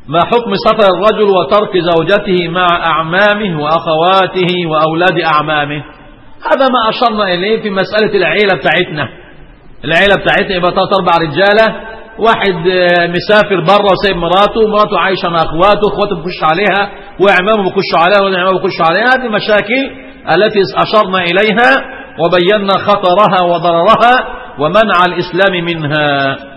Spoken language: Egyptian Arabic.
ما حكم سفر الرجل وترك زوجته مع أعمامه وأخواته وأولاد أعمامه هذا ما أشرنا إليه في مسألة العيلة بتاعتنا العيلة بتاعتنا يبقى ثلاث أربع رجالة واحد مسافر بره وسايب مراته مراته عايشة مع أخواته أخواته بيخش عليها وإعمامه بيخش عليها وإعمامه بيخش عليها هذه مشاكل التي أشرنا إليها وبينا خطرها وضررها ومنع الإسلام منها